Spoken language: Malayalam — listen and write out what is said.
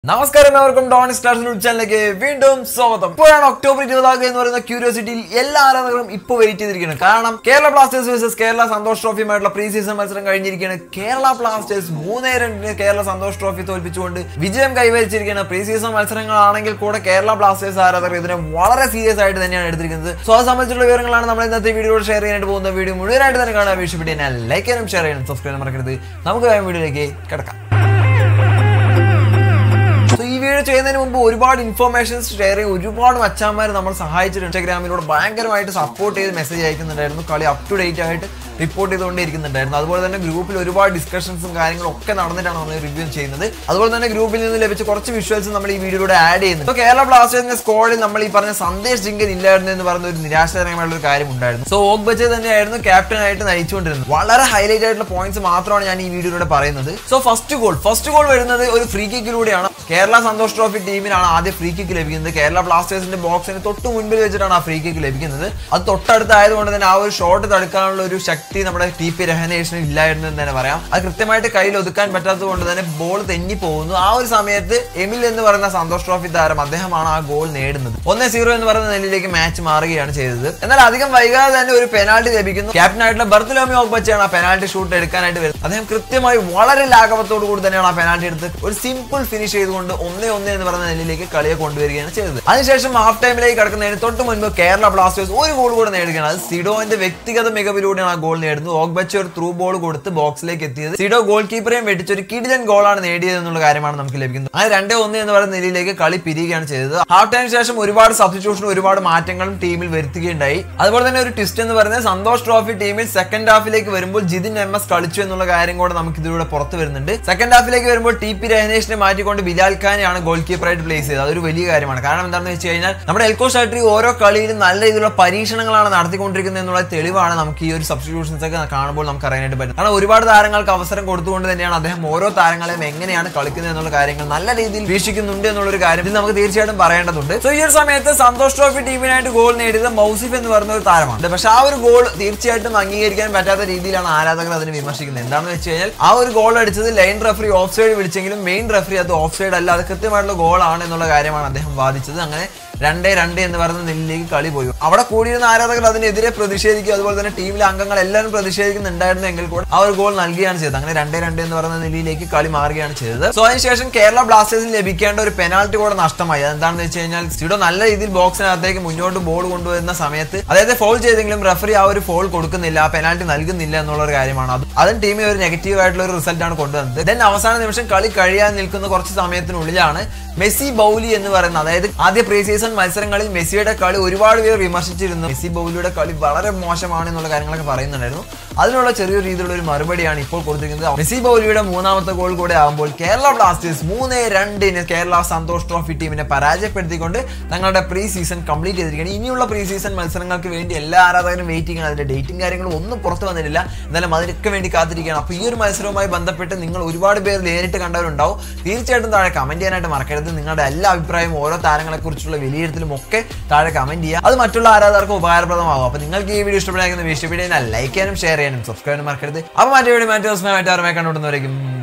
നമസ്കാരം എവർക്കും ഡോണിസ് ക്ലാസ് ന്യൂസ് ചാനലിലേക്ക് വീണ്ടും സ്വാഗതം ഇപ്പോഴാണ് ഒക്ടോബർ ഇരുപതാകുക എന്ന് പറയുന്ന ക്യൂരിയോസിറ്റിയിൽ എല്ലാ ആരാധകരും ഇപ്പോൾ വെയിറ്റ് ചെയ്തിരിക്കുന്നത് കാരണം കേരള ബ്ലാസ്റ്റേഴ്സ് വേഴ്സസ് കേരള സന്തോഷ് ട്രോഫിയുമായിട്ടുള്ള പ്രീ സീസൺ മത്സരം കഴിഞ്ഞിരിക്കുകയാണ് കേരള ബ്ലാസ്റ്റേഴ്സ് മൂന്നേ രണ്ടിന് കേരള സന്തോഷ് ട്രോഫി തോൽപ്പിച്ചുകൊണ്ട് വിജയം കൈവരിച്ചിരിക്കുകയാണ് പ്രീ സീസൺ മത്സരങ്ങളാണെങ്കിൽ കൂടെ കേരള ബ്ലാസ്റ്റേഴ്സ് ആരാധകർ ഇതിനെ വളരെ സീരിയസ് ആയിട്ട് തന്നെയാണ് എടുത്തിരിക്കുന്നത് സോ അത് സംബന്ധിച്ചുള്ള വിവരങ്ങളാണ് നമ്മൾ ഇന്നത്തെ വീഡിയോയിൽ ഷെയർ ചെയ്യാനായിട്ട് പോകുന്ന വീഡിയോ മുഴുവനായിട്ട് തന്നെ കാണാൻ വീക്ഷപ്പെട്ട് ഞാൻ ലൈക്ക് ചെയ്യാനും ഷെയർ ചെയ്യാനും സബ്സ്ക്രൈബ് മറക്കരുത് നമുക്ക് വേഗം വീഡിയോയിലേക്ക് കിടക്കാം സോ ഈ വീഡിയോ ചെയ്യുന്നതിന് മുമ്പ് ഒരുപാട് ഇൻഫർമേഷൻസ് ഷെയർ ചെയ്യും ഒരുപാട് മച്ചാന്മാർ നമ്മൾ സഹായിച്ചിട്ട് ഇൻസ്റ്റാഗ്രാമിലൂടെ ഭയങ്കരമായിട്ട് സപ്പോർട്ട് ചെയ്ത് മെസ്സേജ് അയക്കുന്നുണ്ടായിരുന്നു കളി അപ് ടു ഡേറ്റ് ആയിട്ട് റിപ്പോർട്ട് ചെയ്തുകൊണ്ടിരിക്കുന്നുണ്ടായിരുന്നു അതുപോലെ തന്നെ ഗ്രൂപ്പിൽ ഒരുപാട് ഡിസ്കഷൻസും കാര്യങ്ങളും ഒക്കെ നടന്നിട്ടാണ് നമ്മൾ റിവ്യൂ ചെയ്യുന്നത് അതുപോലെ തന്നെ ഗ്രൂപ്പിൽ നിന്ന് ലഭിച്ച കുറച്ച് വിഷ്വൽസ് നമ്മൾ ഈ വീഡിയോയിലൂടെ ആഡ് ചെയ്യുന്നു സോ കേരള ബ്ലാസ്റ്റേഴ്സിന്റെ സ്കോഡിൽ നമ്മൾ ഈ പറഞ്ഞ സന്ദേശ് ജിങ്കൻ ഇല്ലായിരുന്നു എന്ന് പറയുന്ന ഒരു നിരാശാജനകമായിട്ടുള്ള ഒരു കാര്യം ഉണ്ടായിരുന്നു സോ ഓഗ് ബച്ചെ തന്നെയായിരുന്നു ക്യാപ്റ്റൻ ആയിട്ട് നയിച്ചുകൊണ്ടിരുന്നത് വളരെ ഹൈലൈറ്റ് ആയിട്ടുള്ള പോയിന്റ്സ് മാത്രമാണ് ഞാൻ ഈ വീഡിയോയിലൂടെ പറയുന്നത് so first goal first goal വരുന്നത് ഒരു ഫ്രീ കിക്കിലൂടെയാണ് കേരള സന്തോഷ് ട്രോഫി ടീമിനാണ് ആദ്യം ഫ്രീ കിക്ക് ലഭിക്കുന്നത് കേരള ബ്ലാസ്റ്റേഴ്സിന്റെ ബോക്സിന് തൊട്ട് മുൻപിൽ വെച്ചിട്ടാണ് ആ ഫ്രീ കിക്ക് ലഭിക്കുന്നത് അത് തൊട്ടടുത്തായതുകൊണ്ട് തന്നെ ആ ഒരു ഷോട്ട് തടുക്കാനുള്ള ഒരു ശക്തി നമ്മുടെ ടി പി രഹനേഷിന് ഇല്ലായിരുന്നു എന്ന് തന്നെ പറയാം അത് കൃത്യമായിട്ട് കയ്യിൽ ഒതുക്കാൻ പറ്റാത്തത് കൊണ്ട് തന്നെ ബോൾ തെന്നി പോകുന്നു ആ ഒരു സമയത്ത് എമിൽ എന്ന് പറയുന്ന സന്തോഷ് ട്രോഫി താരം അദ്ദേഹമാണ് ആ ഗോൾ നേടുന്നത് ഒന്ന് സീറോ എന്ന് പറയുന്ന നിലയിലേക്ക് മാച്ച് മാറുകയാണ് ചെയ്തത് എന്നാൽ അധികം വൈകാതെ തന്നെ ഒരു പെനാൾട്ടി ലഭിക്കുന്നു ക്യാപ്റ്റൻ ആയിട്ടുള്ള ബർത്തലോമി ഓഗ്ബച്ചാണ് ആ പെനാൾട്ടി ഷൂട്ട് എടുക്കാനായിട്ട് വരുന്നത് അദ്ദേഹം കൃത്യമായി വളരെ ലാഘവത്തോടു കൂടി തന്നെയാണ് ആ പെനാൾട്ടി എടുത്ത് ഒരു സിമ്പിൾ ഫിനിഷ് ചെയ്തുകൊണ്ട് ഒന്നേ ഒന്ന് എന്ന് പറയുന്ന നിലയിലേക്ക് കളിയെ കൊണ്ടുവരികയാണ് ചെയ്തത് അതിനുശേഷം ഹാഫ് ടൈമിലേക്ക് കടക്കുന്നതിന് തൊട്ട് മുൻപ് കേരള ബ്ലാസ്റ്റേഴ്സ് ഒരു ഗോൾ കൂടെ നേടുകയാണ് അത് സിഡോന്റെ വ്യക്തിഗത മികവിലൂടെയാണ് ആ ഗോൾ നേടുന്നത് ഓഗ്ബച്ച ഒരു ത്രൂ ബോൾ കൊടുത്ത് ബോക്സിലേക്ക് എത്തിയത് സിഡോ ഗോൾ കീപ്പറെയും വെട്ടിച്ച് ഒരു കിടിലൻ ഗോളാണ് നേടിയത് എന്നുള്ള കാര്യമാണ് നമുക്ക് ലഭിക്കുന്നത് ആ രണ്ടേ ഒന്ന് എന്ന് പറയുന്ന നിലയിലേക്ക് കളി പിരിയുകയാണ് ചെയ്തത് ഹാഫ് ടൈമിന് ശേഷം ഒരുപാട് സബ്സ്റ്റിറ്റ്യൂഷനും ഒരുപാട് മാറ്റങ്ങളും ടീമിൽ വരുത്തുകയുണ്ടായി അതുപോലെ തന്നെ ഒരു ട്വിസ്റ്റ് എന്ന് പറയുന്നത് സന്തോഷ് ട്രോഫി ടീമിൽ സെക്കൻഡ് ഹാഫിലേക്ക് വരുമ്പോൾ ജിതിൻ എം എസ് കളിച്ചു എന്നുള്ള കാര്യം കൂടെ നമുക്ക് ഇതിലൂടെ പുറത്തു വരുന്നുണ്ട് സെക്കൻഡ് ഹാഫിലേക്ക് വരുമ്പോൾ ടി പി രഹനേഷിനെ മാറ്റിക്കൊണ്ട് ബിലാൽ ഖാനെയാണ് ഗോൾ കീപ്പറായിട്ട് പ്ലേസ് ചെയ്തത് അതൊരു വലിയ കാര്യമാണ് കാരണം എന്താണെന്ന് വെച്ച് കഴിഞ്ഞാൽ നമ്മുടെ എൽക്കോ ഷാട്രി ഓരോ കളിയിലും നല്ല രീതിയിലുള്ള പരീക്ഷണങ്ങളാണ് നടത്തിക്കൊണ്ടിരിക്കുന്നത് എന്നുള്ള തെളിവാണ് നമുക്ക് ഈ ഒരു സബ്സ്റ്റിറ്റ്യൂഷൻസ് ഒക്കെ കാണുമ്പോൾ നമുക്ക് അറിയാനായിട്ട് പറ്റും കാരണം ഒരുപാട് താരങ്ങൾക്ക് അവസരം കൊടുത്തുകൊണ്ട് തന്നെയാണ് അദ്ദേഹം ഓരോ താരങ്ങളെയും എങ്ങനെയാണ് കളിക്കുന്നത് എന്നുള്ള കാര്യങ്ങൾ നല്ല രീതിയിൽ വീക്ഷിക്കുന്നുണ്ട് എന്നുള്ള ഒരു കാര്യം ഇത് നമുക്ക് തീർച്ചയായിട്ടും പറയേണ്ടതുണ്ട് സോ ഈ ഒരു സമയത്ത് സന്തോഷ് ട്രോഫി ടീമിനായിട്ട് ഗോൾ നേടിയത് മൗസിഫ് എന്ന് പറയുന്ന ഒരു താരമാണ് പക്ഷെ ആ ഒരു ഗോൾ തീർച്ചയായിട്ടും അംഗീകരിക്കാൻ പറ്റാത്ത രീതിയിലാണ് ആരാധകർ അതിനെ വിമർശിക്കുന്നത് എന്താണെന്ന് വെച്ച് കഴിഞ്ഞാൽ ആ ഒരു ഗോൾ അടിച്ചത് ലൈൻ റെഫറി ഓഫ് സൈഡ് വിളിച്ചെങ്കിലും മെയിൻ റെഫറി അത് ഓഫ് സൈഡ് അല്ല അത് കൃത്യമായിട്ടുള്ള ഗോളാണ് എന്നുള്ള കാര്യമാണ് അദ്ദേഹം വാദിച്ചത് അങ്ങനെ രണ്ടേ രണ്ട് എന്ന് പറയുന്ന നിലയിലേക്ക് കളി പോയി അവിടെ കൂടിയിരുന്ന ആരാധകർ അതിനെതിരെ പ്രതിഷേധിക്കും അതുപോലെ തന്നെ ടീമിലെ അംഗങ്ങൾ എല്ലാവരും പ്രതിഷേധിക്കുന്നുണ്ടായിരുന്നു എങ്കിൽ കൂടെ ആ ഒരു ഗോൾ നൽകുകയാണ് ചെയ്തത് അങ്ങനെ രണ്ടേ രണ്ട് എന്ന് പറയുന്ന നിലയിലേക്ക് കളി മാറുകയാണ് ചെയ്തത് സോ അതിനുശേഷം കേരള ബ്ലാസ്റ്റേഴ്സിന് ലഭിക്കേണ്ട ഒരു പെനാൽറ്റി കൂടെ നഷ്ടമായി അതെന്താണെന്ന് വെച്ച് കഴിഞ്ഞാൽ സിഡോ നല്ല രീതിയിൽ ബോക്സിനകത്തേക്ക് മുന്നോട്ട് ബോൾ കൊണ്ടുവരുന്ന സമയത്ത് അതായത് ഫോൾ ചെയ്തെങ്കിലും റെഫറി ആ ഒരു ഫോൾ കൊടുക്കുന്നില്ല ആ പെനാൽറ്റി നൽകുന്നില്ല എന്നുള്ള ഒരു കാര്യമാണ് അത് അതും ടീമിൽ ഒരു നെഗറ്റീവ് ആയിട്ടുള്ള ഒരു റിസൾട്ട് ആണ് കൊണ്ടുവന്നത് ദെൻ അവസാന നിമിഷം കളി കഴിയാൻ നിൽക്കുന്ന കുറച്ച് സമയത്തിനുള്ളിലാണ് മെസ്സി ബൗലി എന്ന് പറയുന്ന അതായത് ആദ്യ പ്രീ സീസൺ മത്സരങ്ങളിൽ മെസ്സിയുടെ കളി ഒരുപാട് പേർ വിമർശിച്ചിരുന്നു മെസ്സി ബൗലിയുടെ കളി വളരെ മോശമാണ് എന്നുള്ള കാര്യങ്ങളൊക്കെ പറയുന്നുണ്ടായിരുന്നു അതിനുള്ള ചെറിയൊരു രീതിയിലുള്ള ഒരു മറുപടിയാണ് ഇപ്പോൾ കൊടുത്തിരിക്കുന്നത് മെസ്സി ബൗലിയുടെ മൂന്നാമത്തെ ഗോൾ കൂടെ ആകുമ്പോൾ കേരള ബ്ലാസ്റ്റേഴ്സ് മൂന്ന് രണ്ടിന് കേരള സന്തോഷ് ട്രോഫി ടീമിനെ പരാജയപ്പെടുത്തിക്കൊണ്ട് തങ്ങളുടെ പ്രീ സീസൺ കംപ്ലീറ്റ് ചെയ്തിരിക്കുകയാണ് ഇനിയുള്ള പ്രീ സീസൺ മത്സരങ്ങൾക്ക് വേണ്ടി എല്ലാ ആരാധകരും വെയിറ്റിംഗ് ആണ് അതിന്റെ ഡേറ്റും കാര്യങ്ങളും ഒന്നും പുറത്തു വന്നിട്ടില്ല എന്നാലും അതിനൊക്കെ വേണ്ടി കാത്തിരിക്കുകയാണ് അപ്പോൾ ഈ ഒരു മത്സരവുമായി ബന്ധപ്പെട്ട് നിങ്ങൾ ഒരുപാട് പേർ നേരിട്ട് കണ്ടവരുണ്ടാവും തീർച്ചയായിട്ടും താഴെ കമന്റ് ചെയ്യാനായിട്ട് മറക്കരുത് നിങ്ങളുടെ എല്ലാ അഭിപ്രായവും ഓരോ താരങ്ങളെ കുറിച്ചുള്ള വിലയിരുത്തലും ഒക്കെ താഴെ കമന്റ് ചെയ്യുക അത് മറ്റുള്ള ആരാധകർക്ക് ഉപകാരപ്രദമാകും അപ്പോൾ നിങ്ങൾക്ക് ഈ വീഡിയോ ഇഷ്ടപ്പെടുന്ന വീഡിയോ ലൈക്ക് ചെയ്യാനും ഷെയർ ചെയ്യാനും സബ്സ്ക്രൈബ് ചെയ്യാനും മറക്കരുത് അപ്പോൾ മറ്റേ വീഡിയോ മറ്റേ ദിവസം മറ്റാറുമായി കണ്ടുകൊണ്ടുവരേക്കും